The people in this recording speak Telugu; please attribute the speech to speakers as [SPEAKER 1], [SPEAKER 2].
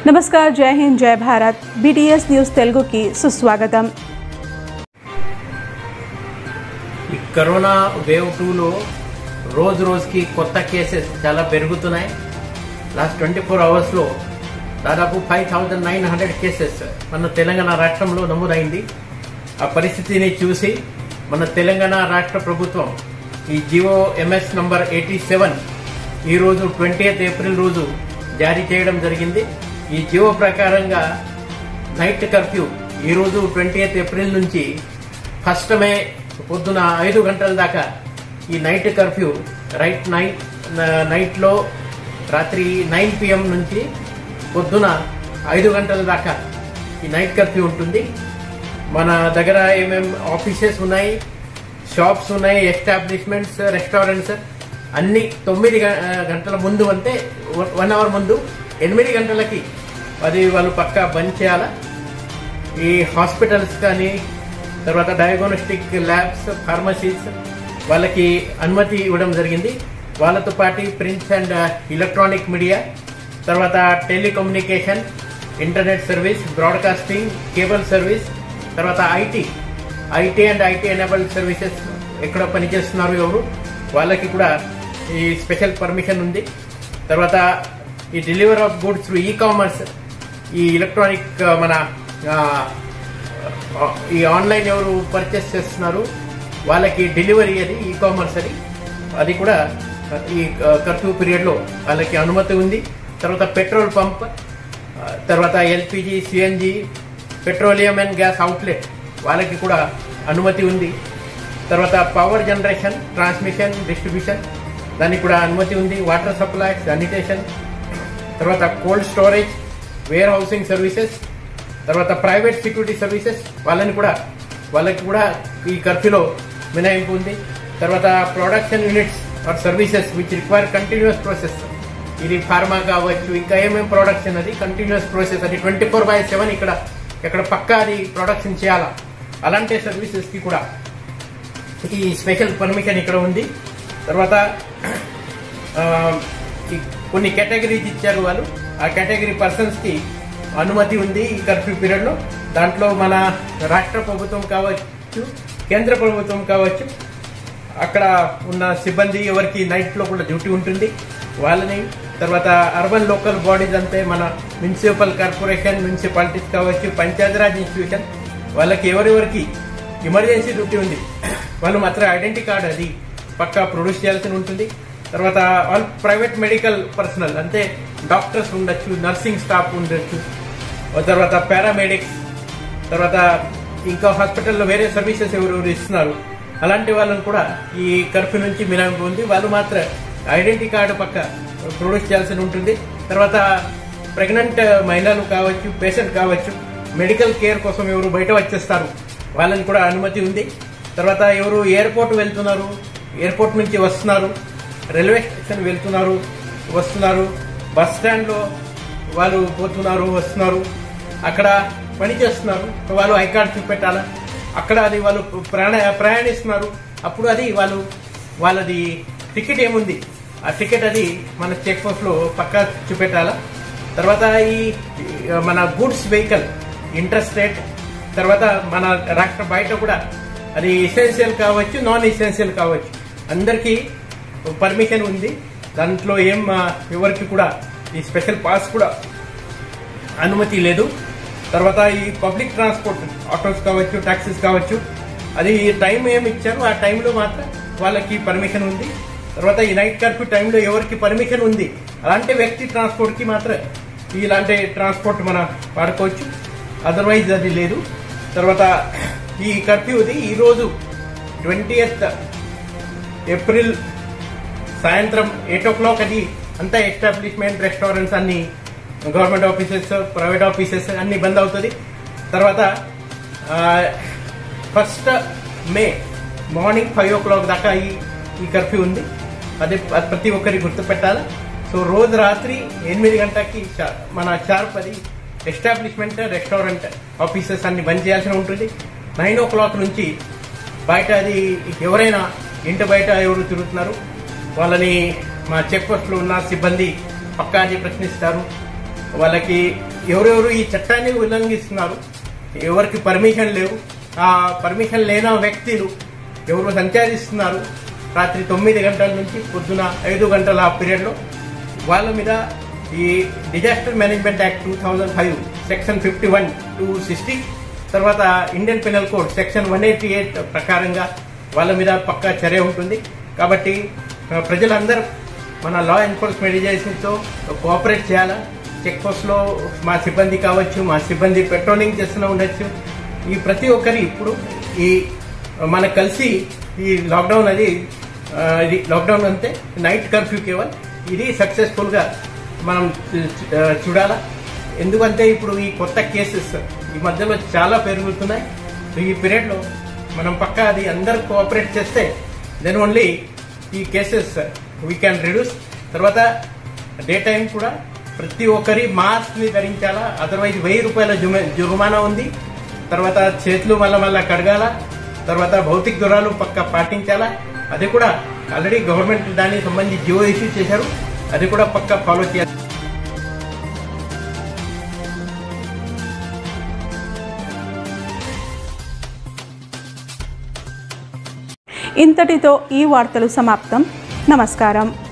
[SPEAKER 1] నమస్కార్ జై హింద్ జై భారత్ బీటీఎస్ న్యూస్ తెలుగుకి సుస్వాగతం
[SPEAKER 2] ఈ కరోనా వేవ్ టూలో రోజు రోజుకి కొత్త కేసెస్ చాలా పెరుగుతున్నాయి లాస్ట్ ట్వంటీ ఫోర్ అవర్స్లో దాదాపు five thousand nine hundred cases మన తెలంగాణ రాష్ట్రంలో నమోదైంది ఆ పరిస్థితిని చూసి మన తెలంగాణ రాష్ట్ర ప్రభుత్వం ఈ GO MS number eighty seven ఈరోజు ట్వంటీ ఏప్రిల్ రోజు జారీ చేయడం జరిగింది ఈ జియో ప్రకారంగా నైట్ కర్ఫ్యూ ఈరోజు ట్వంటీ ఏప్రిల్ నుంచి ఫస్ట్ మే పొద్దున ఐదు గంటల దాకా ఈ నైట్ కర్ఫ్యూ రైట్ నైట్ నైట్లో రాత్రి నైన్ పిఎం నుంచి పొద్దున ఐదు గంటల దాకా ఈ నైట్ కర్ఫ్యూ ఉంటుంది మన దగ్గర ఏమేం ఆఫీసెస్ ఉన్నాయి షాప్స్ ఉన్నాయి ఎస్టాబ్లిష్మెంట్స్ రెస్టారెంట్స్ అన్ని తొమ్మిది గ- గంటల ముందు అంటే వన్ అవర్ ముందు ఎనిమిది గంటలకి అది వాళ్ళు పక్కా బంద్ చేయాలా ఈ హాస్పిటల్స్ కానీ తర్వాత డయాగ్నోస్టిక్ ల్యాబ్స్ ఫార్మసీస్ వాళ్ళకి అనుమతి ఇవ్వడం జరిగింది వాళ్ళతో పాటు ప్రింట్స్ అండ్ ఎలక్ట్రానిక్ మీడియా తర్వాత telecommunication internet service broadcasting cable service తర్వాత IT IT and IT enabled services ఎక్కడ పనిచేస్తున్నారు ఎవరు వాళ్ళకి కూడా ఈ స్పెషల్ పర్మిషన్ ఉంది తర్వాత ఈ delivery of goods through e commerce ఈ ఎలక్ట్రానిక్ ఆ, మన ఆ, ఆ, ఈ ఆన్లైన్ ఎవరు పర్చేస్ చేస్తున్నారు వాళ్ళకి డెలివరీ అది ఈ కామర్స్ అది అది కూడా ఈ కర్ఫ్యూ పీరియడ్ లో వాళ్ళకి అనుమతి ఉంది తర్వాత పెట్రోల్ పంప్ ఆ, తర్వాత LPG CNG petroleum and gas outlet వాళ్ళకి కూడా అనుమతి ఉంది తర్వాత పవర్ జనరేషన్ ట్రాన్స్మిషన్ డిస్ట్రిబ్యూషన్ దానికి కూడా అనుమతి ఉంది వాటర్ సప్లై శానిటేషన్ తర్వాత cold storage warehousing services తర్వాత ప్రైవేట్ సెక్యూరిటీ సర్వీసెస్ వాళ్ళని కూడా వాళ్ళకి కూడా ఈ కర్ఫ్యూలో మినహాయింపు ఉంది తర్వాత production units or services which require continuous process ఇది ఫార్మా కావచ్చు ఇంకా ఏమేం ప్రొడక్షన్ అది కంటిన్యూస్ ప్రాసెస్ అది ట్వంటీ ఫోర్ బై సెవెన్ ఇక్కడ ఇక్కడ పక్కా అది ప్రొడక్షన్ చేయాలా అలాంటి సర్వీసెస్ కి కూడా ఈ స్పెషల్ పర్మిషన్ ఇక్కడ ఉంది తర్వాత ఆ, ఈ కొన్ని కేటగిరీస్ ఇచ్చారు వాళ్ళు ఆ కేటగిరీ పర్సన్స్ కి అనుమతి ఉంది ఈ కర్ఫ్యూ పీరియడ్ లో దాంట్లో మన రాష్ట్ర ప్రభుత్వం కావచ్చు కేంద్ర ప్రభుత్వం కావచ్చు అక్కడ ఉన్న సిబ్బంది ఎవరికి నైట్ లో కూడా డ్యూటీ ఉంటుంది వాళ్ళని తర్వాత అర్బన్ లోకల్ బాడీస్ అంతే మన మున్సిపల్ కార్పొరేషన్ మున్సిపాలిటీస్ కావచ్చు పంచాయతీరాజ్ ఇన్స్టిట్యూషన్ వాళ్ళకి ఎవరెవరికి ఎమర్జెన్సీ డ్యూటీ ఉంది వాళ్ళు మాత్రం ఐడెంటిటీ కార్డ్ అది పక్కా ప్రొడ్యూస్ చేయాల్సి ఉంటుంది తర్వాత ఆల్ ప్రైవేట్ మెడికల్ పర్సనల్ అంటే డాక్టర్స్ ఉండొచ్చు నర్సింగ్ స్టాఫ్ ఉండొచ్చు తర్వాత పారామెడిక్స్ తర్వాత ఇంకా హాస్పిటల్లో వేరే సర్వీసెస్ ఎవరెవరు ఇస్తున్నారు అలాంటి వాళ్ళని కూడా ఈ కర్ఫ్యూ నుంచి మినహాయింపు ఉంది వాళ్ళు మాత్రం ఐడెంటిటీ కార్డు పక్క ప్రొడ్యూస్ చేయాల్సి ఉంటుంది తర్వాత ప్రెగ్నెంట్ మహిళలు కావచ్చు పేషెంట్ కావచ్చు మెడికల్ కేర్ కోసం ఎవరు బయట వచ్చేస్తారు వాళ్ళని కూడా అనుమతి ఉంది తర్వాత ఎవరు ఎయిర్పోర్ట్ వెళ్తున్నారు ఎయిర్పోర్ట్ నుంచి వస్తున్నారు రైల్వే స్టేషన్ వెళ్తున్నారు వస్తున్నారు బస్ స్టాండ్లో వాళ్ళు పోతున్నారు వస్తున్నారు అక్కడ పని చేస్తున్నారు వాళ్ళు ఐ కార్డ్ చూపెట్టాలా అక్కడ అది వాళ్ళు ప్రయాణ ప్రయాణిస్తున్నారు అప్పుడు అది వాళ్ళు వాళ్ళది టికెట్ ఏముంది ఆ టికెట్ అది మన చెక్ పోస్ట్ లో పక్కా చూపెట్టాలా తర్వాత ఈ ఈ మన గూడ్స్ వెహికల్ ఇంటర్ స్టేట్ తర్వాత మన రాష్ట్ర బయట కూడా అది ఎసెన్షియల్ కావచ్చు నాన్ ఎసెన్షియల్ కావచ్చు అందరికీ పర్మిషన్ ఉంది దాంట్లో ఏం ఆ, ఎవరికి కూడా ఈ స్పెషల్ పాస్ కూడా అనుమతి లేదు తర్వాత ఈ పబ్లిక్ ట్రాన్స్పోర్ట్ ఆటోస్ కావచ్చు టాక్సీస్ కావచ్చు అది టైం ఏమి ఇచ్చారు ఆ టైంలో మాత్రం వాళ్ళకి పర్మిషన్ ఉంది తర్వాత ఈ నైట్ కర్ఫ్యూ టైంలో ఎవరికి పర్మిషన్ ఉంది అలాంటి వ్యక్తి ట్రాన్స్పోర్ట్ కి మాత్రం ఇలాంటి ట్రాన్స్పోర్ట్ మనం వాడుకోవచ్చు అదర్వైజ్ అది లేదు తర్వాత ఈ కర్ఫ్యూది ఈరోజు ట్వంటీ ఏప్రిల్ సాయంత్రం ఎయిట్ ఓ క్లాక్ అది అంతా ఎస్టాబ్లిష్మెంట్ రెస్టారెంట్స్ అన్ని గవర్నమెంట్ ఆఫీసెస్ ప్రైవేట్ ఆఫీసెస్ అన్ని బంద్ అవుతుంది తర్వాత first May morning five o'clock దాకా ఈ ఈ కర్ఫ్యూ ఉంది అదే అది ప్రతి ఒక్కరికి గుర్తుపెట్టాలి సో రోజు రాత్రి ఎనిమిది గంటకి షా- మన షార్ప్ అది ఎస్టాబ్లిష్మెంట్ రెస్టారెంట్ ఆఫీసెస్ అన్ని బంద్ చేయాల్సి ఉంటుంది నైన్ ఓ క్లాక్ నుంచి బయట అది ఎవరైనా ఇంటి బయట ఎవరు తిరుగుతున్నారు వాళ్ళని మా చెక్ పోస్ట్ లో ఉన్న సిబ్బంది పక్కా అది ప్రశ్నిస్తారు వాళ్ళకి ఎవరెవరు ఈ చట్టాన్ని ఉల్లంఘిస్తున్నారు ఎవరికి పర్మిషన్ లేవు ఆ పర్మిషన్ లేని వ్యక్తులు ఎవరు సంచరిస్తున్నారు రాత్రి తొమ్మిది గంటల నుంచి పొద్దున ఐదు గంటల ఆ పీరియడ్లో వాళ్ళ మీద ఈ disaster management act two thousand five section fifty one to sixty తర్వాత Indian penal code section one eighty eight ప్రకారంగా వాళ్ళ మీద పక్కా చర్య ఉంటుంది కాబట్టి ఆ, ప్రజలందరూ మన లా ఎన్ఫోర్స్మెంట్ ఏజెన్సీతో కోఆపరేట్ చేయాలా చెక్ పోస్ట్లో మా సిబ్బంది కావచ్చు మా సిబ్బంది పెట్రోలింగ్ చేస్తూనే ఉండొచ్చు ఈ ప్రతి ఒక్కరి ఇప్పుడు ఈ మనకు కలిసి ఈ లాక్డౌన్ అది ఆ, ఇది లాక్డౌన్ అంతే నైట్ కర్ఫ్యూ కేవల్ ఇది సక్సెస్ఫుల్గా మనం చూ- ఆ, చూడాలా ఎందుకంటే ఇప్పుడు ఈ కొత్త కేసెస్ ఈ మధ్యలో చాలా పెరుగుతున్నాయి సో ఈ పీరియడ్లో మనం పక్కా అది అందరు కోఆపరేట్ చేస్తే దెన్ ఓన్లీ ఈ కేసెస్ వీ క్యాన్ రిడ్యూస్ తర్వాత డే టైం కూడా ప్రతి ఒక్కరి మాస్క్ ని ధరించాలా అదర్వైజ్ వెయ్యి రూపాయల జుమ- జుర్మానా ఉంది తర్వాత చేతులు మళ్ళా మళ్ళా కడగాల తర్వాత భౌతిక దూరాలు పక్క పాటించాలా అది కూడా ఆల్రెడీ గవర్నమెంట్ దానికి సంబంధించి జియో ఇష్యూ చేశారు అది కూడా పక్క ఫాలో చేయాలి
[SPEAKER 1] ఇంతటితో ఈ వార్తలు సమాప్తం నమస్కారం